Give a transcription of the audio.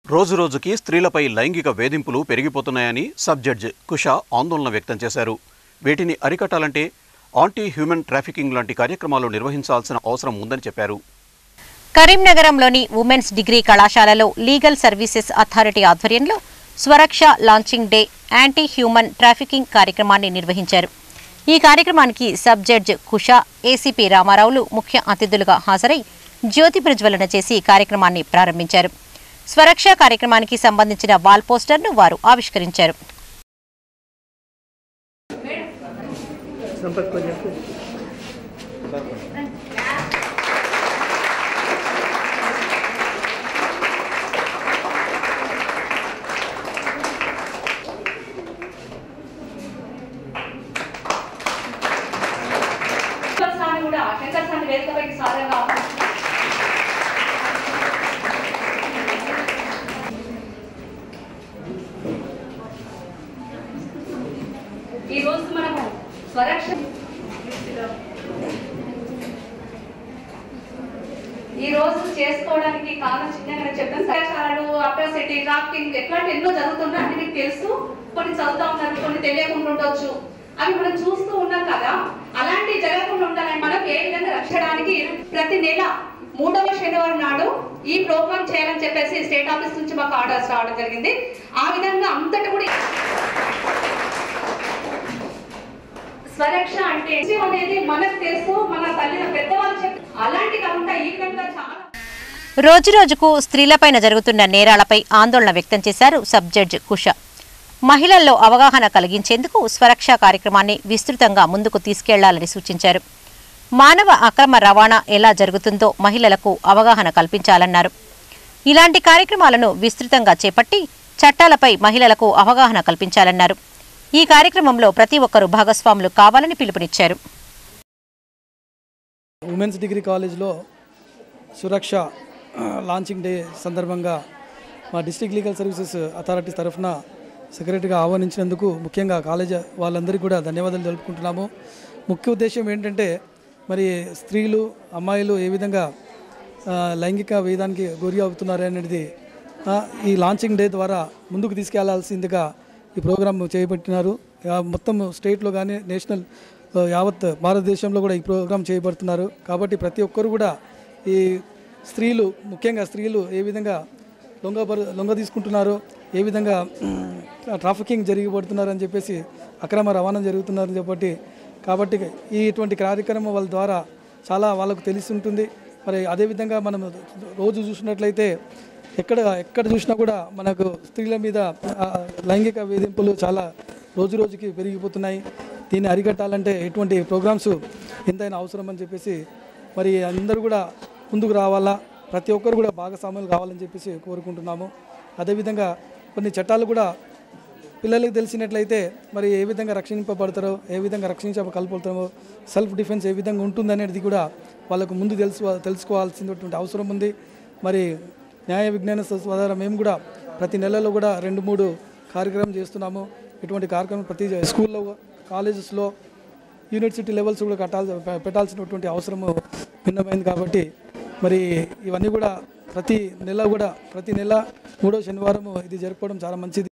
రోజురోజుకి స్త్రీలపై లైంగిక వేధింపులు పెరిగిపోతున్నాయని సబ్ జడ్జ్ కుష ఆందోళన వ్యక్తం చేశారు వీటిని అరికట్టాలంటే ఆంటీ హ్యూమన్ ట్రాఫికింగ్ లాంటి కార్యక్రమాలు నిర్వహించాల్సిన అవసరం ఉందని చెప్పారు కరీంనగరంలోని ఉమెన్స్ డిగ్రీ కళాశాలలో లీగల్ సర్వీసెస్ అథారిటీ ఆధ్వర్యంలో Swaraksha launching day anti human trafficking కార్యక్రమాన్ని నిర్వహించారు ఈ కార్యక్రమానికి సబ్ జడ్జ్ కుష ఏసీపీ రామారావులు ముఖ్య అతిథులుగా హాజరై జ్యోతి ప్రజ్వలన చేసి కార్యక్రమాన్ని ప్రారంభించారు స్వరక్ష కార్యక్రమానికి సంబంధించిన వాల్ పోస్టర్ను వారు ఆవిష్కరించారు संपर्क को देखो శంకర్ సార్ని కూడా శంకర్ సార్ని వేదికపైకి సాధారణంగా ఈ రోజు మనము స్వరక్ష ఈ రోజు చేసుకోవడానికి కారణం చిన్నగా చెప్పాను సహచారాలు అట్రాసిటీ ట్రాఫికింగ్ ఎట్లాంటి ఎన్నో జరుగుతున్నాయి అంటే మీకు తెలుసు కొన్ని చదువుతా ఉన్నారు కొన్ని తెలియకుండా ఉండొచ్చు అవి మనం చూస్తూ ఉన్నాం కదా అలాంటి జరగకుండా ఉండాలని మనం ఏ విధంగా రక్షడానికి ప్రతి నెల మూడవ శనివారం నాడు ఈ ప్రోగ్రామ్ చేయాలని చెప్పేసి స్టేట్ ఆఫీస్ నుంచి మాకు ఆర్డర్స్ రావడం జరిగింది ఆ విధంగా అంతటి కూడా స్వరక్ష అంటే విషయం అనేది మనకు తెలుసు మన తల్లి పెద్దవాళ్ళు చెప్పి అలాంటి కాకుండా ఈ విధంగా చాలా రోజురోజుకు స్త్రీలపైన జరుగుతున్న నేరాలపై ఆందోళన వ్యక్తం చేశారు సబ్ జడ్జ్ కుష మహిళల్లో అవగాహన కలిగించేందుకు స్వరక్ష కార్యక్రమాన్ని విస్తృతంగా ముందుకు తీసుకెళ్లాలని సూచించారు మానవ అక్రమ రవాణా ఎలా జరుగుతుందో మహిళలకు అవగాహన కల్పించాలన్నారు ఇలాంటి కార్యక్రమాలను విస్తృతంగా చేపట్టి చట్టాలపై మహిళలకు అవగాహన కల్పించాలన్నారు ఈ కార్యక్రమంలో ప్రతి ఒక్కరూ భాగస్వాములు కావాలని పిలుపునిచ్చారు ఉమెన్స్ డిగ్రీ కాలేజ్లో సురక్ష ఆ, లాంచింగ్ డే సందర్భంగా మా డిస్ట్రిక్ట్ లీగల్ సర్వీసెస్ అథారిటీ తరఫున సెక్రటరీగా ఆహ్వానించినందుకు ముఖ్యంగా కాలేజ్ వాళ్ళందరికీ కూడా ధన్యవాదాలు తెలుపుకుంటున్నాము ముఖ్య ఉద్దేశం ఏంటంటే మరి స్త్రీలు అమ్మాయిలు ఏ విధంగా ఆ, లైంగిక వేదానికి గురి అవుతున్నారు అనేది ఆ, ఈ లాంచింగ్ డే ద్వారా ముందుకు తీసుకెళ్లాల్సిందిగా ఈ ప్రోగ్రాం చేపట్టినారు ఆ, మొత్తం స్టేట్లో కానీ నేషనల్ ఆ, యావత్ భారతదేశంలో కూడా ఈ ప్రోగ్రాం చేయబడుతున్నారు కాబట్టి ప్రతి ఒక్కరు కూడా ఈ స్త్రీలు ముఖ్యంగా స్త్రీలు ఏ విధంగా లొంగ లొంగ తీసుకుంటున్నారు ఏ విధంగా మ్, ట్రాఫికింగ్ జరిగిపడుతున్నారు అని చెప్పేసి అక్రమ రవాణా జరుగుతున్నారని చెప్పి కాబట్టి ఈ ఇటువంటి కార్యక్రమం వాళ్ళ ద్వారా చాలా వాళ్ళకు తెలిసి ఉంటుంది మరి అదేవిధంగా మనం రోజు చూసినట్లయితే ఎక్కడ ఎక్కడ చూసినా కూడా మనకు స్త్రీల మీద ఆ, లైంగిక వేధింపులు చాలా రోజు రోజుకి పెరిగిపోతున్నాయి దీన్ని అరికట్టాలంటే ఎటువంటి ప్రోగ్రామ్స్ ఎంతైనా అవసరం అని చెప్పేసి మరి అందరూ కూడా ముందుకు రావాలా ప్రతి ఒక్కరు కూడా భాగస్వాములు కావాలని చెప్పేసి కోరుకుంటున్నాము అదేవిధంగా కొన్ని చట్టాలు కూడా పిల్లలకు తెలిసినట్లయితే మరి ఏ విధంగా రక్షింపబడతారో ఏ విధంగా రక్షించగలుగుతారో సెల్ఫ్ డిఫెన్స్ ఏ విధంగా ఉంటుందనేది కూడా వాళ్ళకు ముందు తెలుసు తెలుసుకోవాల్సినటువంటి అవసరం ఉంది మరి న్యాయ విజ్ఞాన సంస్థ ద్వారా మేము కూడా ప్రతి నెలలో కూడా రెండు మూడు కార్యక్రమం చేస్తున్నాము ఇటువంటి కార్యక్రమం ప్రతి స్కూల్లో కాలేజెస్లో యూనివర్సిటీ లెవెల్స్ కూడా కట్టాల్సి పెట్టాల్సినటువంటి అవసరము భిన్నమైంది కాబట్టి మరి ఇవన్నీ కూడా ప్రతి నెల కూడా ప్రతి నెల మూడో శనివారం ఇది జరుపుకోవడం చాలా మంచిది